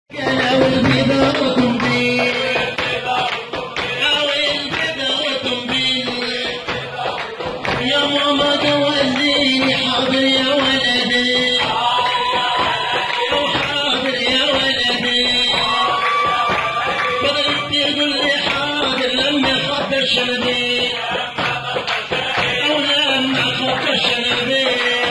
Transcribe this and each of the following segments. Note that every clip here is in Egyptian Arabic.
يا ماما توليني حاضر يا ولدي وحاضر يا ولدي بدأت تقول لي حاضر لما خاطر شنبي أو لما خاطر شنبي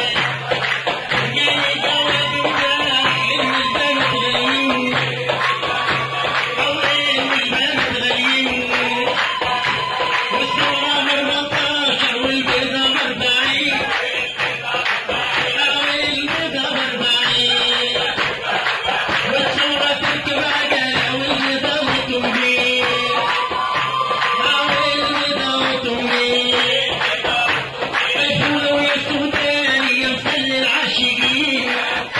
جيني جواب وجاح إن البنات غاليين أو إن البنات غاليين والصورة من 14 والبيضة ب 40 أو البيضة ب 40 والصورة تركب عجلة والبيضة وتمجيل أو البيضة وتمجيل الفول ويكتب تاني يا مصلي العاشقين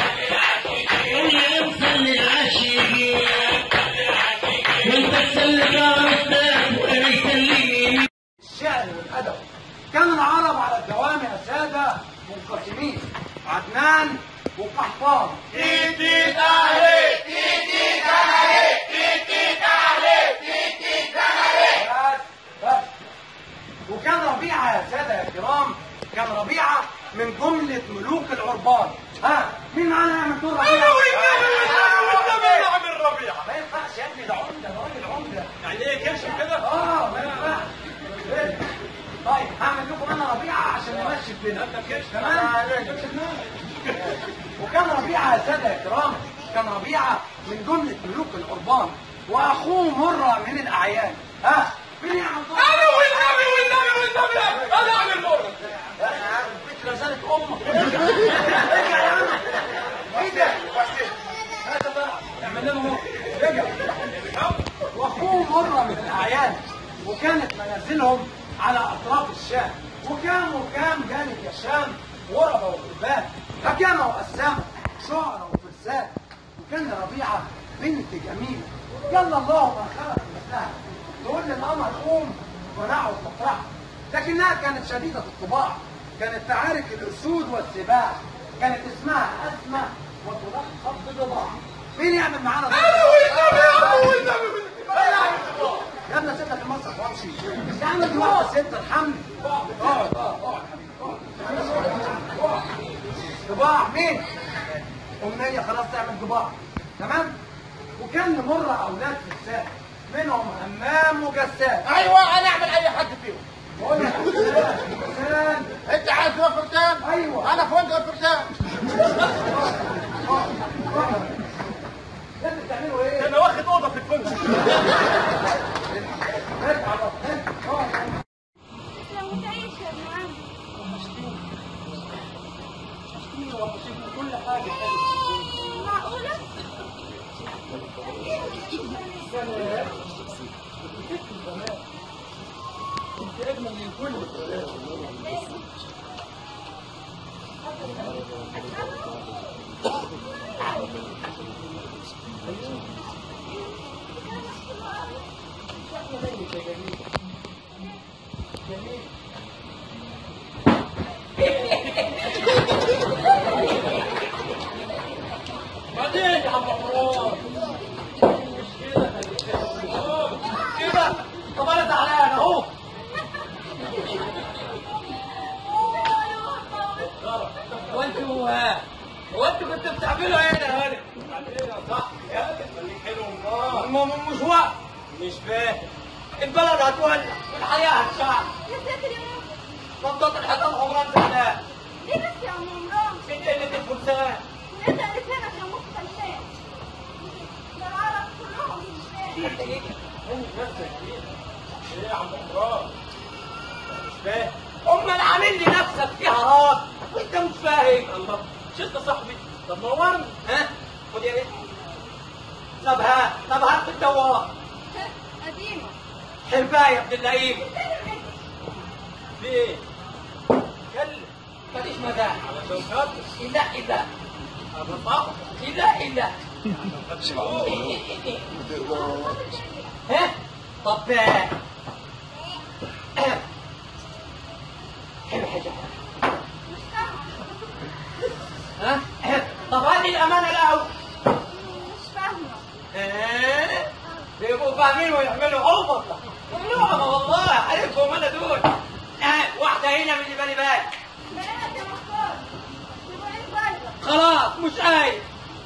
ويا مصلي العاشقين وانت تسلك على الستات وانا يسليني الشعر والادب كان العرب على الدوام يا ساده منقسمين عدنان وقحطان بس بس وكان ربيعه يا ساده يا كرام كان ربيعه من جمله ملوك العربان ها مين معانا يعمل دور ربيعه؟ ما ينفعش يا ابني ده عمده ده راجل عمده يعني ايه كرشم كده؟ اه ما ينفعش إيه؟ طيب هعمل لكم انا ربيعه عشان نمشي الدنيا تمام وكان ربيعه يا ساده يا كرام كان ربيعه من جمله ملوك القربان واخوه مره من الاعيان ها مين يعمل دور انا والنبي والنبي والنبي انا اعمل مره انا عارف فكره زادت امك ارجع يا عم ايه ده هذا بقى اعمل لنا مره رجع واخوه مره من الاعيان وكانت منازلهم على اطراف الشام وكان وكان جانب الشام غربة وغربان فكانوا قسامة شعراء وفرسان وكان ربيعة بنت جميلة يلا الله ما خلق مثلها تقول للقمر قوم ونعوا مطرحها لكنها كانت شديدة الطباع كانت تعارك الأسود والسباع كانت اسمها أسمى وتلقب بضباع مين يعمل معانا دور؟ انا والنبي والنبي يا ابني سيبنا في المسرح وامشي يا عم دلوقتي ست الحمل اقعد اقعد اقعد اقعد طباع مين؟ أمنية خلاص تعمل طباع تمام؟ وكان لمرة أولاد في الساحل منهم همام وجسام ايوه انا اعمل اي حد فيهم بقول لك حسان حسان انت عايز تروح فرسان؟ أيوه انا فندق الفرسان انتوا بتعملوا ايه؟ انا واخد اوضه في الفندق ارجع بقى اقعد. لو تعيش يا ابن عم كل حاجة معقولة؟ انت اجمل من كل بعدين يا عم مروان كده طب انا زعلان اهو وانتوا هو انتوا كنتوا بتعملوا ايه يا هاني؟ صح يا خليك حلو امال مش وقت مش فاهم البلد هتولع والحياه هتشعل يا ساتر يا ماما نبضات الحيطان عمران زعلان ليه بس يا عم عمران؟ انت قله الفرسان انت اللي فينك يا مختلفات ده العرب كلهم مش فاهم ايه يا عم مراد مش فاهم امال عامل لي نفسك فيها راس وانت مش فاهم الله مش انت صاحبي طب نورني ها خد يا ريت طب ها طب هات الدوار قديمة حرباية يا ابن اللئيم في ايه؟ كلم ماليش مزاج علشان خاطر لا الا لا الا ها طب حلو حاجة مش فاهمة ها طب هذه الأمانة الأول مش فاهمة وفاهمين ويعملوا اوفر ممنوع والله عارفهم انا دول آه، واحده هنا من اللي بالي بالي بنات يا مختار يبقى ايه فايدة خلاص مش قايل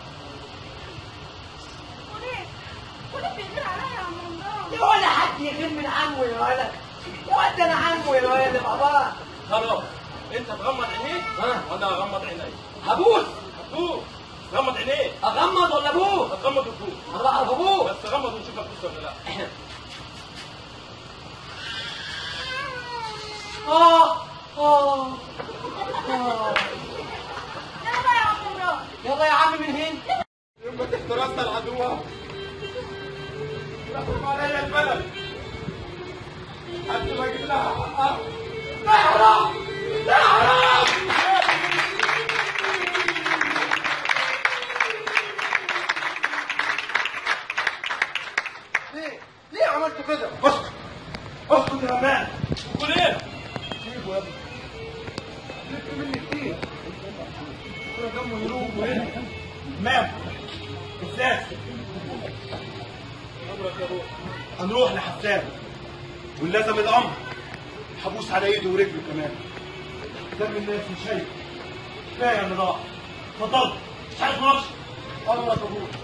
وليه وليه بيغير عليا يا عم رمضان يا ولا حد يغير من عمه يا ولد يا ولد انا عمه يا ولد مع بعض خلاص انت تغمض عينيك ها. وانا اغمض عيني هبوس هتفوق غمض عينيك اغمض ولا ابوس هتغمض وتفوق انا بعرف ابوس بس غمض ونشوف هتفوق ولا لا اه اه اه يلا بقى يا عم رمضان يلا يا عم من هنا يوم ما تحت راسنا العدو يحكم عليا البلد حتى ما اجيب لها حقها اهرب اهرب ليه؟ ليه عملت كده؟ اسكت اسكت يا مان قول ايه؟ سيبه يا ابني سيبت مني كتير كده دمه يروح وهنا تمام ازاز امرك يا روح هنروح لحسان ولازم الامر حبوس على ايده ورجله كمان دم الناس مش شايف كفايه اللي راح اتفضل مش عايز مناقشه امرك يا روح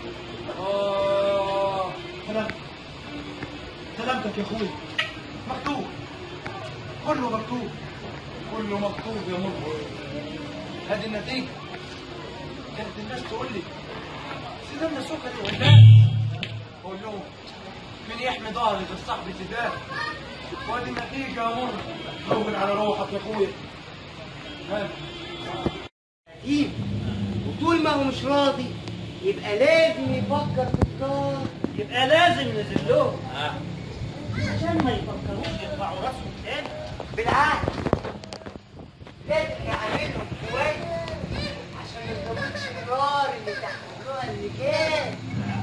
آه سلامتك سلامتك يا اخوي مكتوب كله مكتوب كله مكتوب يا مر هذه النتيجة كانت الناس تقول لي سيدنا سكري والناس اقول لهم مين يحمي ظهري غير صاحبي سيدان وادي النتيجة يا مر هون على روحك يا اخويا ها يجيب وطول ما هو مش راضي يبقى لازم يفكر في الدار يبقى لازم ننزل لهم عشان ما يفكروش يرفعوا راسهم تاني بالعكس لازم يعملهم كويس عشان ما يضربوش النار اللي تحملوها اللجان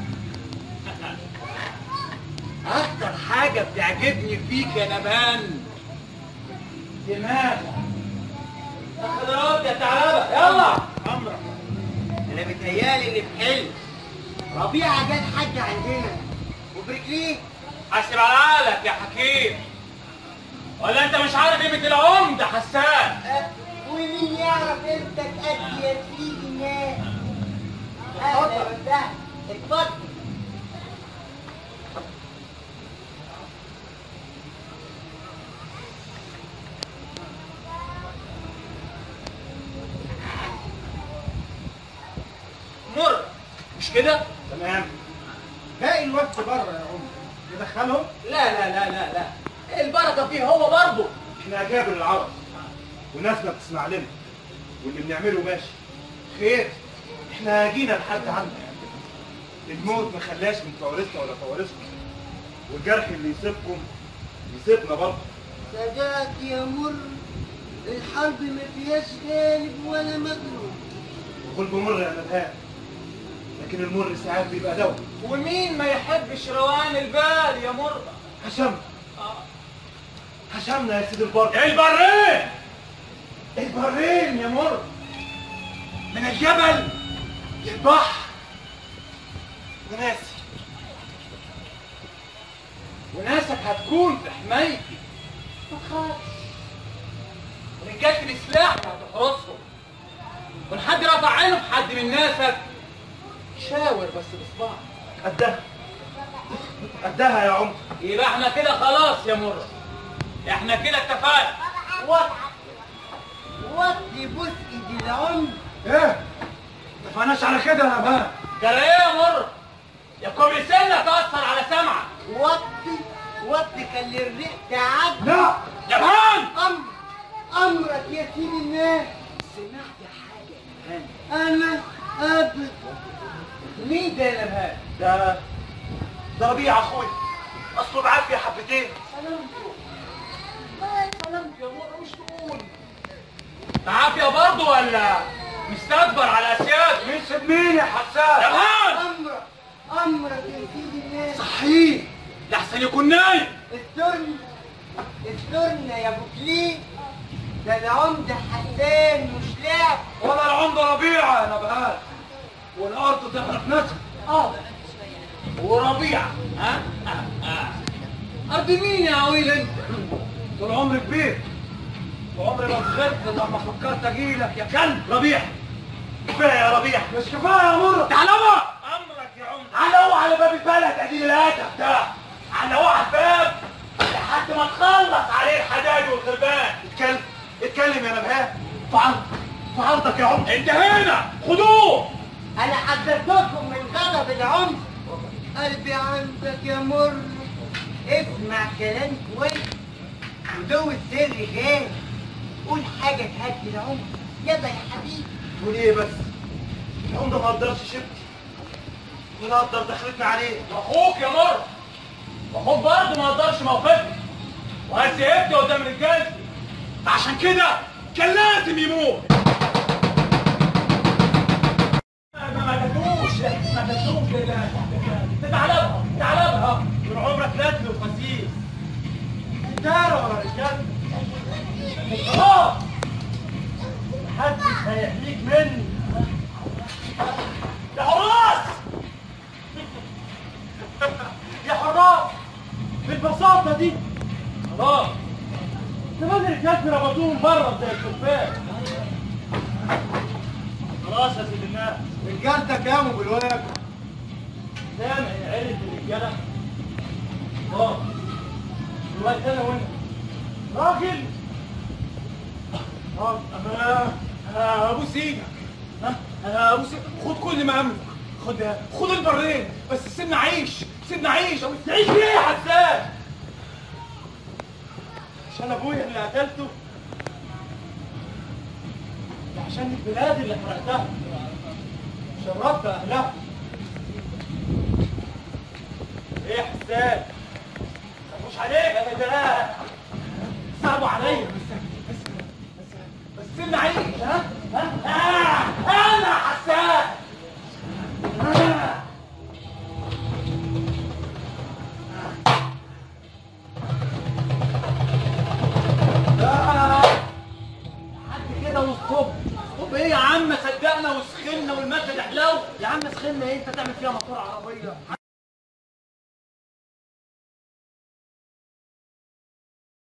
اكتر حاجه بتعجبني فيك يا نبان دماغك خضروات يا ثعلبه يلا امرك انا بتهيالي ان في حلم ربيعه جت حد عندنا وبرجليه حاسب على عقلك يا حكيم ولا انت مش عارف قيمه العمده حسان أه، ومين يعرف امتى تأدي يا سيدي الناس اهلا وسهلا اتفضل مر مش كده تمام باقي الوقت بره يا عمر ندخلهم لا لا لا لا لا البركه فيه هو برضه احنا اجابر العرب وناسنا بتسمع لنا واللي بنعمله ماشي خير احنا جينا لحد عندك الموت ما خلاش من فوارسنا ولا فوارسكم والجرح اللي يصيبكم يصيبنا برضه صدقت يا مر الحرب ما فيهاش غالب ولا مغلوب وكل بمر يا نبهان لكن المر ساعات بيبقى دواء ومين ما يحبش روان البال يا مر هشمنا هشمنا يا سيدي البر البرين البرين يا مر من الجبل للبحر وناسي وناسك هتكون في حمايتي ما تخافش رجالة السلاح هتحرسهم وان حد رفع عينه في حد من ناسك شاور بس بصباعك قدها قدها يا عمر يبقى احنا كده خلاص يا مر احنا كده اتفقنا وط وط بوس ايدي العمر ايه اتفقناش على كده يا نبهان ده ايه يا مر يا كوبري سنة تأثر على سمعك وطي وطي خلي الريق تعدي لا يا بهان امر امرك يا سيدي الناس سمعت حاجه يا نبهان انا ابدا مين ده يا نبهان ده ده ربيع اخويا اصله بعافيه حبتين سلامتي يا مر مش تقول عافية برضه ولا مستكبر على اسياد مش مين يا يا حسان بهان امرك امرك يا سيدي الناس صحيح لحسن يكون نايم استرنا استرنا يا ابو كليب ده العمده حسان مش لعب ولا العمده ربيعه يا نبهان والارض تحرق نفسها اه وربيع ها ارض مين يا عويل انت طول عمري كبير وعمري ما صغرت لما فكرت اجيلك يا كلب ربيع كفايه يا ربيع مش كفايه يا مره تعالى امرك يا عمر علقوه على باب البلد اديني الهدف ده علقوه على الباب لحد ما تخلص عليه الحداد والخربان اتكلم اتكلم يا نبهان فعرض فعرضك يا عمر انت هنا خدوه انا حذرتكم من غضب العنف قلبي عندك يا مر اسمع كلام كويس ودو السر غالي قول حاجة تهدي العنف يلا يا حبيبي تقول ايه بس العمده ما قدرش شبكي ولا قدر دخلتنا عليه واخوك يا مر واخوك برضه ما قدرش موقفي وهسيبت قدام رجالتي عشان كده كان لازم يموت ما ما تدوش ما تدوش تتعلبها تتعلبها طول عمرك ندل وخسيس رجاله ولا رجاله خلاص محدش هيحميك مني يا حراس يا حراس بالبساطة دي خلاص كمان رجالتي ربطوهم بره زي الخفاف خلاص يا سيد الناس رجالتك قاموا بالواجب سامع يا عيلة الرجالة خلاص دلوقتي انا وانت راجل راجل انا انا ابوس ايدك ها انا ابوس إيدك. خد كل ما املك خد خد البرين بس سيبنا عيش سيبنا عيش او تعيش ليه يا حسان عشان ابويا اللي قتلته ده عشان البلاد اللي حرقتها شربت اهلها ايه يا حسان مش عليك انا ده صعبوا عليا بس بس بس بس سيبني عيش ها ها آه. انا حسان آه. آه. حد كده وستوب ستوب ايه يا عم صدقنا وسخنا والمادة تحلو يا عم سخنا ايه انت تعمل فيها موتور عربية